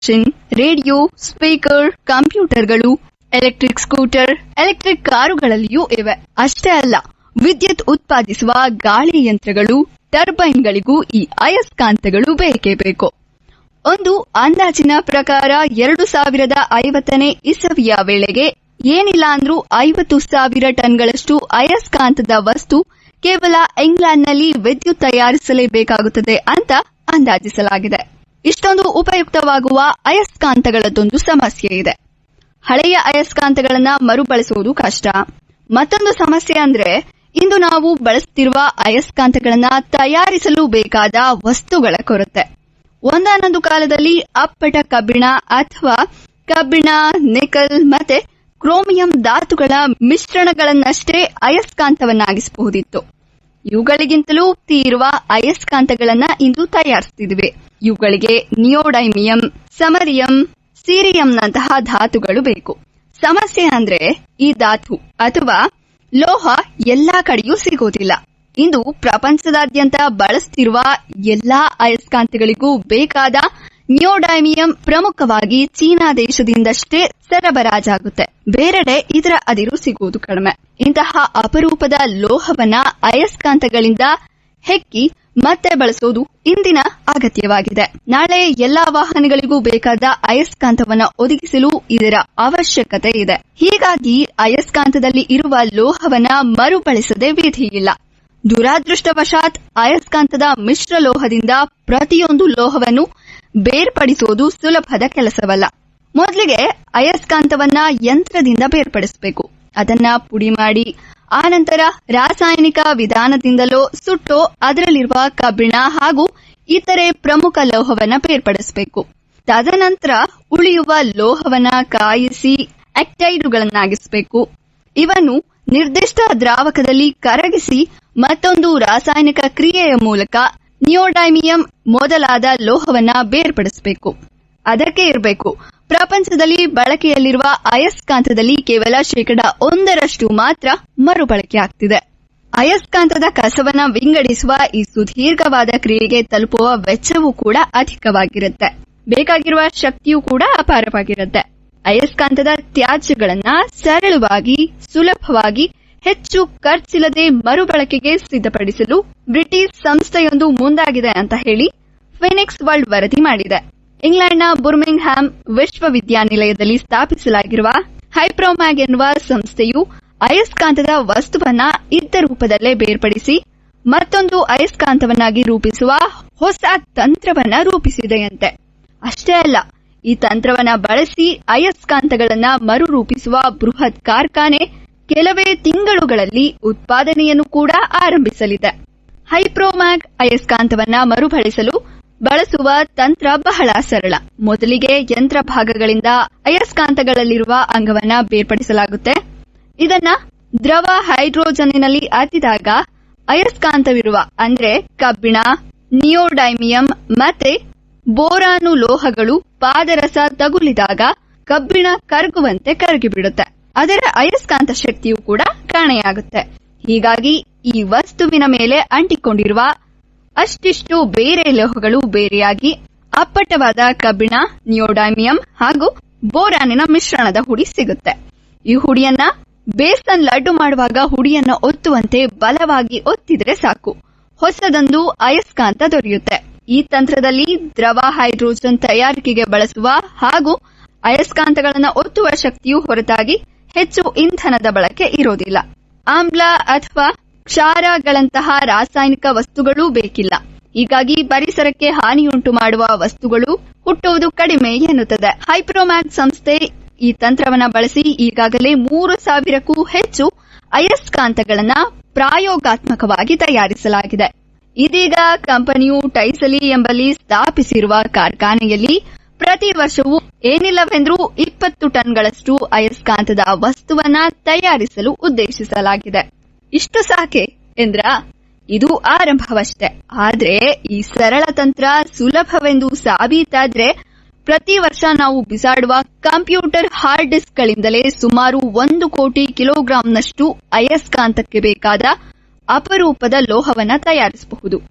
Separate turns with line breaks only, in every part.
machine radio speaker ಕಂಪ್ಯೂಟರ್ಗಳು electric scooter electric ಕಾರುಗಳಲ್ಲಿಯೂ ಇವೆ ಅಷ್ಟೇ ಅಲ್ಲ ವಿದ್ಯುತ್ ಉತ್ಪಾದಿಸುವ ಗಾಳಿ ಯಂತ್ರಗಳು ಟರ್ಬೈನ್ಗಳಿಗೂ ಈ ಅಯಸ್ಕಾಂತಗಳು ಬೇಕೇ ಬೇಕು ಒಂದು ಅಂದಾಜಿನ ಪ್ರಕಾರ ಎರಡು ಸಾವಿರದ ಐವತ್ತನೇ ಇಸವಿಯ ವೇಳೆಗೆ ಏನಿಲ್ಲ ಅಂದ್ರೂ ಐವತ್ತು ಸಾವಿರ ಟನ್ಗಳಷ್ಟು ಅಯಸ್ಕಾಂತದ ವಸ್ತು ಕೇವಲ ಇಂಗ್ಲೆಂಡ್ನಲ್ಲಿ ವಿದ್ಯುತ್ ತಯಾರಿಸಲೇಬೇಕಾಗುತ್ತದೆ ಅಂತ ಅಂದಾಜಿಸಲಾಗಿದೆ ಇಷ್ಟೊಂದು ಉಪಯುಕ್ತವಾಗುವ ಅಯಸ್ಕಾಂತಗಳದ್ದೊಂದು ಸಮಸ್ಯೆ ಇದೆ ಹಳೆಯ ಅಯಸ್ಕಾಂತಗಳನ್ನ ಮರುಬಳಸುವುದು ಕಷ್ಟ ಮತ್ತೊಂದು ಸಮಸ್ಯೆ ಅಂದ್ರೆ ಇಂದು ನಾವು ಬಳಸುತ್ತಿರುವ ಅಯಸ್ಕಾಂತಗಳನ್ನ ತಯಾರಿಸಲು ಬೇಕಾದ ವಸ್ತುಗಳ ಕೊರತೆ ಒಂದಾನೊಂದು ಕಾಲದಲ್ಲಿ ಅಪ್ಪಟ ಕಬ್ಬಿಣ ಅಥವಾ ಕಬ್ಬಿಣ ನಿಕಲ್ ಮತ್ತೆ ಕ್ರೋಮಿಯಂ ಧಾತುಗಳ ಮಿಶ್ರಣಗಳನ್ನಷ್ಟೇ ಅಯಸ್ಕಾಂತವನ್ನಾಗಿಸಬಹುದಿತ್ತು ಇವುಗಳಿಗಿಂತಲೂ ತೀರುವ ಅಯಸ್ಕಾಂತಗಳನ್ನ ಇಂದು ತಯಾರಿಸುತ್ತಿವೆ ಇವುಗಳಿಗೆ ನಿಯೋಡೈಮಿಯಂ ಸಮರಿಯಂ ಸೀರಿಯಂನಂತಹ ಧಾತುಗಳು ಬೇಕು ಸಮಸ್ಯೆ ಅಂದ್ರೆ ಈ ಧಾತು ಅಥವಾ ಲೋಹ ಎಲ್ಲಾ ಕಡೆಯೂ ಸಿಗೋದಿಲ್ಲ ಇಂದು ಪ್ರಪಂಚದಾದ್ಯಂತ ಬಳಸುತ್ತಿರುವ ಎಲ್ಲಾ ಅಯಸ್ಕಾಂತಗಳಿಗೂ ಬೇಕಾದ ನಿಯೋಡೈಮಿಯಂ ಪ್ರಮುಖವಾಗಿ ಚೀನಾ ದೇಶದಿಂದಷ್ಟೇ ಸರಬರಾಜಾಗುತ್ತೆ ಬೇರೆಡೆ ಇದರ ಅದಿರು ಸಿಗುವುದು ಕಡಿಮೆ ಇಂತಹ ಅಪರೂಪದ ಲೋಹವನ್ನ ಅಯಸ್ಕಾಂತಗಳಿಂದ ಹೆಕ್ಕಿ ಮತ್ತೆ ಬಳಸೋದು ಇಂದಿನ ಅಗತ್ಯವಾಗಿದೆ ನಾಳೆ ಎಲ್ಲಾ ವಾಹನಗಳಿಗೂ ಬೇಕಾದ ಅಯಸ್ಕಾಂತವನ್ನ ಒದಗಿಸಲು ಇದರ ಅವಶ್ಯಕತೆ ಇದೆ ಹೀಗಾಗಿ ಅಯಸ್ಕಾಂತದಲ್ಲಿ ಇರುವ ಲೋಹವನ್ನ ಮರುಬಳಸದೆ ವಿಧಿಯಿಲ್ಲ ದುರಾದೃಷ್ಟವಶಾತ್ ಅಯಸ್ಕಾಂತದ ಮಿಶ್ರ ಲೋಹದಿಂದ ಪ್ರತಿಯೊಂದು ಲೋಹವನ್ನು ಬೇರ್ಪಡಿಸುವುದು ಸುಲಭದ ಕೆಲಸವಲ್ಲ ಮೊದಲಿಗೆ ಅಯಸ್ಕಾಂತವನ್ನ ಯಂತ್ರದಿಂದ ಬೇರ್ಪಡಿಸಬೇಕು ಅದನ್ನ ಪುಡಿ ಮಾಡಿ ಆನಂತರ ರಾಸಾಯನಿಕ ವಿಧಾನದಿಂದಲೋ ಸುಟ್ಟೋ ಅದರಲ್ಲಿರುವ ಕಬ್ಬಿಣ ಹಾಗೂ ಇತರೆ ಪ್ರಮುಖ ಲೋಹವನ್ನ ಬೇರ್ಪಡಿಸಬೇಕು ತದನಂತರ ಉಳಿಯುವ ಲೋಹವನ್ನ ಕಾಯಿಸಿ ಆಕ್ಟೈಡುಗಳನ್ನಾಗಿಸಬೇಕು ಇವನ್ನು ನಿರ್ದಿಷ್ಟ ದ್ರಾವಕದಲ್ಲಿ ಕರಗಿಸಿ ಮತ್ತೊಂದು ರಾಸಾಯನಿಕ ಕ್ರಿಯೆಯ ಮೂಲಕ ನಿಯೋಡೈಮಿಯಂ ಮೊದಲಾದ ಲೋಹವನ್ನ ಬೇರ್ಪಡಿಸಬೇಕು ಅದಕ್ಕೆ ಇರಬೇಕು ಪ್ರಪಂಚದಲ್ಲಿ ಬಳಕೆಯಲ್ಲಿರುವ ಅಯಸ್ಕಾಂತದಲ್ಲಿ ಕೇವಲ ಶೇಕಡ ಒಂದರಷ್ಟು ಮಾತ್ರ ಮರುಬಳಕೆ ಆಗ್ತಿದೆ ಅಯಸ್ಕಾಂತದ ಕಸವನ್ನ ವಿಂಗಡಿಸುವ ಈ ಸುದೀರ್ಘವಾದ ಕ್ರಿಯೆಗೆ ತಲುಪುವ ವೆಚ್ಚವೂ ಕೂಡ ಅಧಿಕವಾಗಿರುತ್ತೆ ಬೇಕಾಗಿರುವ ಶಕ್ತಿಯೂ ಕೂಡ ಅಪಾರವಾಗಿರುತ್ತೆ ಅಯಸ್ಕಾಂತದ ತ್ಯಾಜ್ಯಗಳನ್ನ ಸರಳವಾಗಿ ಸುಲಭವಾಗಿ ಹೆಚ್ಚು ಖರ್ಚಿಲ್ಲದೆ ಮರುಬಳಕೆಗೆ ಸಿದ್ಧಪಡಿಸಲು ಬ್ರಿಟಿಷ್ ಸಂಸ್ಥೆಯೊಂದು ಮುಂದಾಗಿದೆ ಅಂತ ಹೇಳಿ ಫಿನಿಕ್ಸ್ ವರ್ಲ್ಡ್ ವರದಿ ಮಾಡಿದೆ ಇಂಗ್ಲೆಂಡ್ನ ಬುರ್ಮಿಂಗ್ ಹ್ಯಾಮ್ ವಿಶ್ವವಿದ್ಯಾನಿಲಯದಲ್ಲಿ ಸ್ಥಾಪಿಸಲಾಗಿರುವ ಹೈಪ್ರೋಮ್ಯಾಗ್ ಎನ್ನುವ ಸಂಸ್ಥೆಯು ಅಯಸ್ಕಾಂತದ ವಸ್ತುವನ್ನ ಇದ್ದ ರೂಪದಲ್ಲೇ ಬೇರ್ಪಡಿಸಿ ಮತ್ತೊಂದು ಅಯಸ್ಕಾಂತವನ್ನಾಗಿ ರೂಪಿಸುವ ಹೊಸ ತಂತ್ರವನ್ನ ರೂಪಿಸಿದೆಯಂತೆ ಅಷ್ಟೇ ಅಲ್ಲ ಈ ತಂತ್ರವನ್ನ ಬಳಸಿ ಅಯಸ್ಕಾಂತಗಳನ್ನ ಮರುರೂಪಿಸುವ ಬೃಹತ್ ಕಾರ್ಖಾನೆ ಕೆಲವೇ ತಿಂಗಳುಗಳಲ್ಲಿ ಉತ್ಪಾದನೆಯನ್ನು ಕೂಡ ಆರಂಭಿಸಲಿದೆ ಹೈಪ್ರೋಮ್ಯಾಗ್ ಅಯಸ್ಕಾಂತವನ್ನ ಮರುಬಳಸಲು ಬಳಸುವ ತಂತ್ರ ಬಹಳ ಸರಳ ಮೊದಲಿಗೆ ಯಂತ್ರ ಭಾಗಗಳಿಂದ ಅಯಸ್ಕಾಂತಗಳಲ್ಲಿರುವ ಅಂಗವನ್ನ ಬೇರ್ಪಡಿಸಲಾಗುತ್ತೆ ಇದನ್ನ ದ್ರವ ಹೈಡ್ರೋಜನ್ನಿನಲ್ಲಿ ಅದ್ದಿದಾಗ ಅಯಸ್ಕಾಂತವಿರುವ ಅಂದ್ರೆ ಕಬ್ಬಿಣ ನಿಯೋಡೈಮಿಯಂ ಮತ್ತೆ ಬೋರಾನು ಲೋಹಗಳು ಪಾದರಸ ತಗುಲಿದಾಗ ಕಬ್ಬಿಣ ಕರಗುವಂತೆ ಕರಗಿಬಿಡುತ್ತೆ ಅದರ ಅಯಸ್ಕಾಂತ ಶಕ್ತಿಯೂ ಕೂಡ ಕಾಣೆಯಾಗುತ್ತೆ ಹೀಗಾಗಿ ಈ ವಸ್ತುವಿನ ಮೇಲೆ ಅಂಟಿಕೊಂಡಿರುವ ಅಷ್ಟಿಷ್ಟು ಬೇರೆ ಲೋಹಗಳು ಬೇರೆಯಾಗಿ ಅಪ್ಪಟವಾದ ಕಬ್ಬಿಣ ನಿಯೋಡೈಮಿಯಂ ಹಾಗೂ ಬೋರಾನಿನ ಮಿಶ್ರಣದ ಹುಡಿ ಸಿಗುತ್ತೆ ಈ ಹುಡಿಯನ್ನ ಬೇಸನ್ ಲಡ್ಡು ಮಾಡುವಾಗ ಹುಡಿಯನ್ನ ಒತ್ತುವಂತೆ ಬಲವಾಗಿ ಒತ್ತಿದ್ರೆ ಸಾಕು ಹೊಸದೊಂದು ಅಯಸ್ಕಾಂತ ದೊರೆಯುತ್ತೆ ಈ ತಂತ್ರದಲ್ಲಿ ದ್ರವ ಹೈಡ್ರೋಜನ್ ತಯಾರಿಕೆಗೆ ಬಳಸುವ ಹಾಗೂ ಅಯಸ್ಕಾಂತಗಳನ್ನ ಒತ್ತುವ ಶಕ್ತಿಯು ಹೊರತಾಗಿ ಹೆಚ್ಚು ಇಂಧನದ ಬಳಕೆ ಇರೋದಿಲ್ಲ ಆಮ್ಲ ಅಥವಾ ಕ್ಷಾರಗಳಂತಹ ರಾಸಾಯನಿಕ ವಸ್ತುಗಳೂ ಬೇಕಿಲ್ಲ ಹೀಗಾಗಿ ಪರಿಸರಕ್ಕೆ ಹಾನಿಯುಂಟು ಮಾಡುವ ವಸ್ತುಗಳು ಹುಟ್ಟುವುದು ಕಡಿಮೆ ಎನ್ನುತ್ತದೆ ಹೈಪ್ರೋಮ್ಯಾಕ್ ಸಂಸ್ಥೆ ಈ ತಂತ್ರವನ್ನ ಬಳಸಿ ಈಗಾಗಲೇ ಮೂರು ಸಾವಿರಕ್ಕೂ ಹೆಚ್ಚು ಅಯಸ್ಕಾಂತಗಳನ್ನ ಪ್ರಾಯೋಗಾತ್ಮಕವಾಗಿ ತಯಾರಿಸಲಾಗಿದೆ ಇದೀಗ ಕಂಪನಿಯು ಟೈಸಲಿ ಎಂಬಲ್ಲಿ ಸ್ಥಾಪಿಸಿರುವ ಕಾರ್ಖಾನೆಯಲ್ಲಿ ಪ್ರತಿ ವರ್ಷವೂ ಏನಿಲ್ಲವೆಂದ್ರೂ ಇಪ್ಪತ್ತು ಟನ್ಗಳಷ್ಟು ಅಯಸ್ಕಾಂತದ ವಸ್ತುವನ್ನ ತಯಾರಿಸಲು ಉದ್ದೇಶಿಸಲಾಗಿದೆ ಇಷ್ಟು ಸಾಕೆ ಎಂದ್ರ ಇದು ಆರಂಭವಷ್ಟೇ ಆದ್ರೆ ಈ ಸರಳ ತಂತ್ರ ಸುಲಭವೆಂದು ಸಾಬೀತಾದ್ರೆ ಪ್ರತಿ ವರ್ಷ ನಾವು ಬಿಸಾಡುವ ಕಂಪ್ಯೂಟರ್ ಹಾರ್ಡ್ ಡಿಸ್ಕ್ ಗಳಿಂದಲೇ ಸುಮಾರು ಒಂದು ಕೋಟಿ ಕಿಲೋಗ್ರಾಂನಷ್ಟು ಅಯಸ್ಕಾಂತಕ್ಕೆ ಬೇಕಾದ ಅಪರೂಪದ ಲೋಹವನ್ನ ತಯಾರಿಸಬಹುದು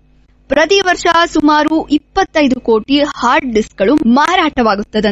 ಪ್ರತಿ ವರ್ಷ ಸುಮಾರು ಇಪ್ಪತ್ತೈದು ಕೋಟಿ ಹಾರ್ಡ್ ಡಿಸ್ಕ್ಗಳು ಮಾರಾಟವಾಗುತ್ತದೆ